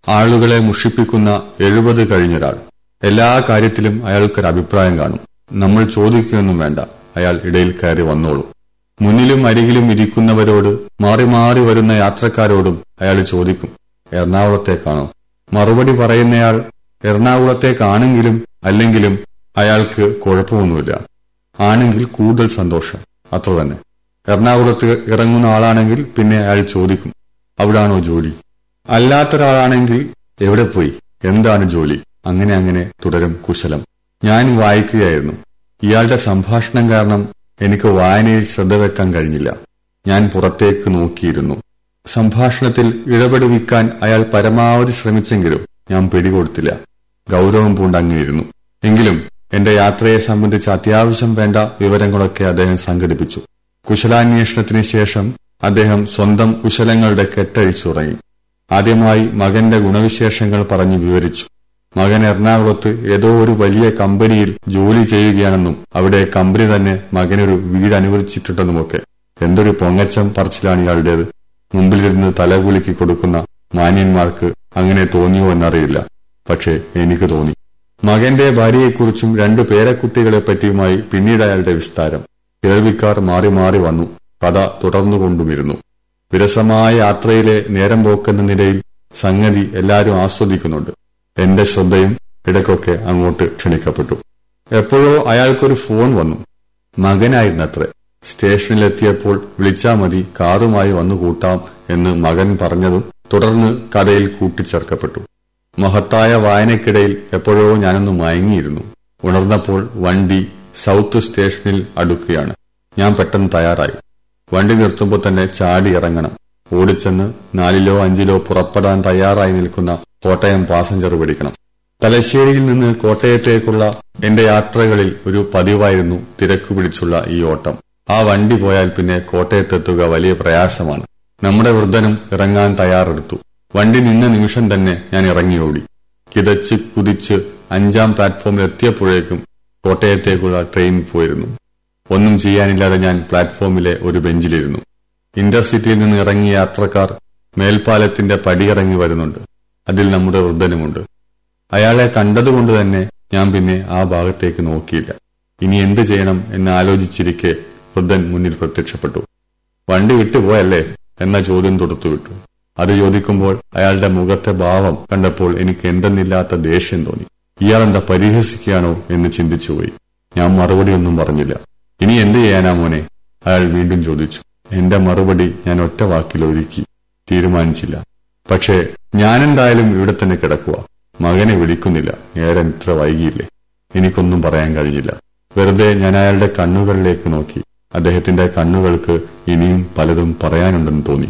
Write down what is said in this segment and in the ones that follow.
ആളുകളെ മുഷിപ്പിക്കുന്ന എഴുപത് കഴിഞ്ഞൊരാൾ എല്ലാ കാര്യത്തിലും അയാൾക്കൊരു അഭിപ്രായം കാണും നമ്മൾ ചോദിക്കുകയൊന്നും വേണ്ട അയാൾ ഇടയിൽ കയറി വന്നോളും മുന്നിലും അരികിലും ഇരിക്കുന്നവരോട് മാറി മാറി വരുന്ന യാത്രക്കാരോടും അയാൾ ചോദിക്കും എറണാകുളത്തേക്കാണോ മറുപടി പറയുന്നയാൾ എറണാകുളത്തേക്കാണെങ്കിലും അല്ലെങ്കിലും അയാൾക്ക് കുഴപ്പമൊന്നുമില്ല ആണെങ്കിൽ കൂടുതൽ സന്തോഷം അത്ര തന്നെ എറണാകുളത്ത് ഇറങ്ങുന്ന ആളാണെങ്കിൽ പിന്നെ അയാൾ ചോദിക്കും അവിടാണോ ജോലി അല്ലാത്തൊരാളാണെങ്കിൽ എവിടെ പോയി എന്താണ് ജോലി അങ്ങനെ അങ്ങനെ തുടരും കുശലം ഞാൻ വായിക്കുകയായിരുന്നു ഇയാളുടെ സംഭാഷണം കാരണം എനിക്ക് വായനയിൽ ശ്രദ്ധ വെക്കാൻ കഴിഞ്ഞില്ല ഞാൻ പുറത്തേക്ക് നോക്കിയിരുന്നു സംഭാഷണത്തിൽ ഇടപെടുവിക്കാൻ അയാൾ പരമാവധി ശ്രമിച്ചെങ്കിലും ഞാൻ പിടികൊടുത്തില്ല ഗൗരവം പൂണ്ടങ്ങിയിരുന്നു എങ്കിലും എന്റെ യാത്രയെ സംബന്ധിച്ച് അത്യാവശ്യം വേണ്ട വിവരങ്ങളൊക്കെ അദ്ദേഹം സംഘടിപ്പിച്ചു കുശലാന്വേഷണത്തിന് ശേഷം അദ്ദേഹം സ്വന്തം കുശലങ്ങളുടെ കെട്ടഴിച്ചുറങ്ങി ആദ്യമായി മകന്റെ ഗുണവിശേഷങ്ങൾ പറഞ്ഞു വിവരിച്ചു മകൻ എറണാകുളത്ത് ഏതോ ഒരു വലിയ കമ്പനിയിൽ ജോലി ചെയ്യുകയാണെന്നും അവിടെ കമ്പനി തന്നെ മകനൊരു വീട് അനുവദിച്ചിട്ടുണ്ടെന്നുമൊക്കെ എന്തൊരു പൊങ്ങച്ചം പറച്ചിലാണ് ഇയാളുടേത് മുമ്പിലിരുന്ന് തലകുലുക്കി കൊടുക്കുന്ന മാന്യന്മാർക്ക് അങ്ങനെ തോന്നിയോ എന്നറിയില്ല പക്ഷേ എനിക്ക് തോന്നി മകന്റെ ഭാര്യയെക്കുറിച്ചും രണ്ടു പേരക്കുട്ടികളെ പറ്റിയുമായി പിന്നീട് അയാളുടെ വിസ്താരം കേൾവിക്കാർ മാറി മാറി വന്നു കഥ തുടർന്നുകൊണ്ടുമിരുന്നു വിരസമായ യാത്രയിലെ നേരം പോക്കെന്ന നിലയിൽ സംഗതി എല്ലാവരും ആസ്വദിക്കുന്നുണ്ട് എന്റെ ശ്രദ്ധയും ഇടയ്ക്കൊക്കെ അങ്ങോട്ട് ക്ഷണിക്കപ്പെട്ടു എപ്പോഴോ അയാൾക്കൊരു ഫോൺ വന്നു മകനായിരുന്നത്രേ സ്റ്റേഷനിലെത്തിയപ്പോൾ വിളിച്ചാ മതി കാറുമായി വന്നു കൂട്ടാം എന്ന് മകൻ പറഞ്ഞതും തുടർന്ന് കഥയിൽ കൂട്ടിച്ചേർക്കപ്പെട്ടു മഹത്തായ വായനയ്ക്കിടയിൽ എപ്പോഴോ ഞാനൊന്ന് മയങ്ങിയിരുന്നു ഉണർന്നപ്പോൾ വണ്ടി സൗത്ത് സ്റ്റേഷനിൽ അടുക്കുകയാണ് ഞാൻ പെട്ടെന്ന് തയ്യാറായി വണ്ടി നിർത്തുമ്പോൾ തന്നെ ചാടി ഇറങ്ങണം ഓടിച്ചെന്ന് നാലിലോ അഞ്ചിലോ പുറപ്പെടാൻ തയ്യാറായി നിൽക്കുന്ന കോട്ടയം പാസഞ്ചർ പിടിക്കണം തലശ്ശേരിയിൽ നിന്ന് കോട്ടയത്തേക്കുള്ള എന്റെ യാത്രകളിൽ ഒരു പതിവായിരുന്നു തിരക്ക് പിടിച്ചുള്ള ഈ ഓട്ടം ആ വണ്ടി പോയാൽ പിന്നെ കോട്ടയത്തെത്തുക വലിയ പ്രയാസമാണ് നമ്മുടെ വൃദ്ധനും ഇറങ്ങാൻ തയ്യാറെടുത്തു വണ്ടി നിന്ന നിമിഷം തന്നെ ഞാൻ ഇറങ്ങിയോടി കിതച്ച് കുതിച്ച് അഞ്ചാം പ്ലാറ്റ്ഫോമിൽ എത്തിയപ്പോഴേക്കും കോട്ടയത്തേക്കുള്ള ട്രെയിൻ പോയിരുന്നു ഒന്നും ചെയ്യാനില്ലാതെ ഞാൻ പ്ലാറ്റ്ഫോമിലെ ഒരു ബെഞ്ചിലിരുന്നു ഇന്റർസിറ്റിയിൽ നിന്ന് ഇറങ്ങിയ യാത്രക്കാർ മേൽപ്പാലത്തിന്റെ പടിയിറങ്ങി വരുന്നുണ്ട് അതിൽ നമ്മുടെ വൃദ്ധനുമുണ്ട് അയാളെ കണ്ടതുകൊണ്ട് തന്നെ ഞാൻ പിന്നെ ആ ഭാഗത്തേക്ക് നോക്കിയില്ല ഇനി എന്ത് ചെയ്യണം എന്ന് ആലോചിച്ചിരിക്കെ വൃദ്ധൻ മുന്നിൽ പ്രത്യക്ഷപ്പെട്ടു വണ്ടി വിട്ടുപോയല്ലേ എന്ന ചോദ്യം തൊടുത്തുവിട്ടു അത് ചോദിക്കുമ്പോൾ അയാളുടെ മുഖത്തെ ഭാവം കണ്ടപ്പോൾ എനിക്ക് എന്തെന്നില്ലാത്ത ദേഷ്യം തോന്നി ഇയാളെന്താ പരിഹസിക്കുകയാണോ എന്ന് ചിന്തിച്ചുപോയി ഞാൻ മറുപടിയൊന്നും പറഞ്ഞില്ല ഇനി എന്ത് ചെയ്യാനാ മോനെ അയാൾ വീണ്ടും ചോദിച്ചു എന്റെ മറുപടി ഞാൻ ഒറ്റ വാക്കിൽ ഒരുക്കി തീരുമാനിച്ചില്ല പക്ഷേ ഞാനെന്തായാലും ഇവിടെ തന്നെ കിടക്കുക മകനെ വിളിക്കുന്നില്ല നേരം ഇത്ര വൈകിയില്ലേ എനിക്കൊന്നും പറയാൻ കഴിഞ്ഞില്ല വെറുതെ ഞാൻ അയാളുടെ കണ്ണുകളിലേക്ക് നോക്കി അദ്ദേഹത്തിന്റെ കണ്ണുകൾക്ക് ഇനിയും പലതും പറയാനുണ്ടെന്ന് തോന്നി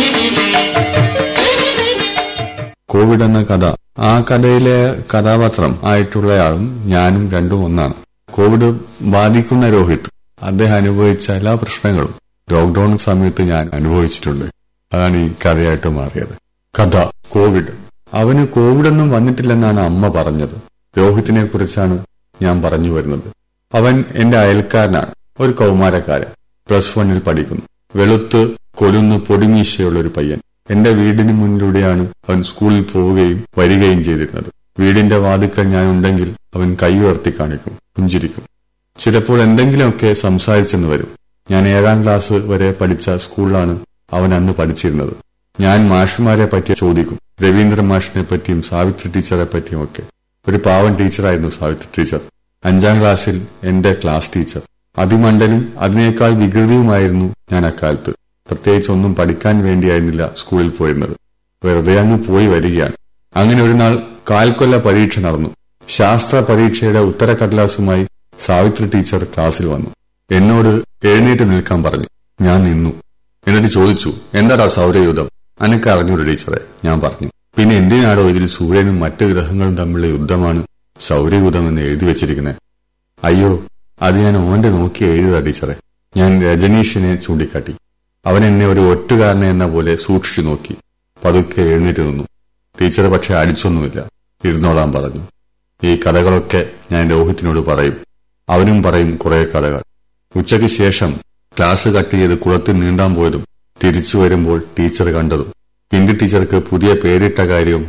കോവിഡ് എന്ന കഥ ആ കഥയിലെ കഥാപാത്രം ആയിട്ടുള്ളയാളും ഞാനും രണ്ടും ഒന്നാണ് കോവിഡ് ബാധിക്കുന്ന രോഹിത് അദ്ദേഹം അനുഭവിച്ച എല്ലാ പ്രശ്നങ്ങളും ലോക്ഡൌൺ സമയത്ത് ഞാൻ അനുഭവിച്ചിട്ടുണ്ട് അതാണ് ഈ കഥയായിട്ട് മാറിയത് കഥ കോവിഡ് അവന് കോവിഡൊന്നും വന്നിട്ടില്ലെന്നാണ് അമ്മ പറഞ്ഞത് രോഹിത്തിനെ കുറിച്ചാണ് ഞാൻ പറഞ്ഞു വരുന്നത് അവൻ എന്റെ അയൽക്കാരനാണ് ഒരു കൗമാരക്കാരൻ പ്ലസ് വണ്ണിൽ പഠിക്കുന്നു വെളുത്ത് കൊലുന്ന് പൊടിമീശയുള്ള ഒരു പയ്യൻ എന്റെ വീടിന് മുന്നിലൂടെയാണ് അവൻ സ്കൂളിൽ പോവുകയും വരികയും ചെയ്തിരുന്നത് വീടിന്റെ വാതുക്കൽ ഞാൻ ഉണ്ടെങ്കിൽ അവൻ കൈ ഉയർത്തി കാണിക്കും പുഞ്ചിരിക്കും ചിലപ്പോൾ എന്തെങ്കിലുമൊക്കെ സംസാരിച്ചെന്ന് വരും ഞാൻ ഏഴാം ക്ലാസ് വരെ പഠിച്ച സ്കൂളിലാണ് അവൻ അന്ന് പഠിച്ചിരുന്നത് ഞാൻ മാഷുമാരെ പറ്റി ചോദിക്കും രവീന്ദ്ര മാഷിനെ പറ്റിയും സാവിത്രി ടീച്ചറെ പറ്റിയും ഒക്കെ ഒരു പാവൻ ടീച്ചറായിരുന്നു സാവിത്രി ടീച്ചർ അഞ്ചാം ക്ലാസ്സിൽ എന്റെ ക്ലാസ് ടീച്ചർ അതിമണ്ടനും അതിനേക്കാൾ വികൃതിയുമായിരുന്നു ഞാൻ അക്കാലത്ത് പ്രത്യേകിച്ച് ഒന്നും പഠിക്കാൻ വേണ്ടിയായിരുന്നില്ല സ്കൂളിൽ പോയിരുന്നത് വെറുതെ അങ്ങ് പോയി വരികയാണ് അങ്ങനെ ഒരു നാൾ കാൽക്കൊല്ല പരീക്ഷ നടന്നു ശാസ്ത്ര പരീക്ഷയുടെ ഉത്തരക്കടലാസുമായി സാവിത്രി ടീച്ചർ ക്ലാസ്സിൽ വന്നു എന്നോട് എഴുന്നേറ്റ് നിൽക്കാൻ പറഞ്ഞു ഞാൻ നിന്നു എന്നിട്ട് ചോദിച്ചു എന്താടാ സൗരയുധം അനക്ക് അറിഞ്ഞൂടെ ടീച്ചറെ ഞാൻ പറഞ്ഞു പിന്നെ എന്തിനാടോ ഇതിൽ സൂര്യനും മറ്റ് ഗ്രഹങ്ങളും തമ്മിലുള്ള യുദ്ധമാണ് സൗരയുധം എന്ന് എഴുതി വെച്ചിരിക്കുന്നത് അയ്യോ അത് ഞാൻ ഓന്റെ നോക്കി എഴുതുക ടീച്ചറെ ഞാൻ രജനീഷിനെ ചൂണ്ടിക്കാട്ടി അവൻ എന്നെ ഒരു ഒറ്റുകാരനെ എന്ന പോലെ സൂക്ഷിച്ചു നോക്കി പതുക്കെ എഴുന്നേറ്റ് നിന്നു ടീച്ചർ പക്ഷെ അടിച്ചൊന്നുമില്ല ഇരുന്നോളാൻ പറഞ്ഞു ഈ കഥകളൊക്കെ ഞാൻ രോഹിത്തിനോട് പറയും അവനും പറയും കുറെ കഥകൾ ഉച്ചയ്ക്ക് ശേഷം ക്ലാസ് കട്ട് ചെയ്ത് കുളത്തിൽ നീന്താൻ പോയതും തിരിച്ചു വരുമ്പോൾ ടീച്ചർ കണ്ടതും ഹിന്ദി ടീച്ചർക്ക് പുതിയ പേരിട്ട കാര്യവും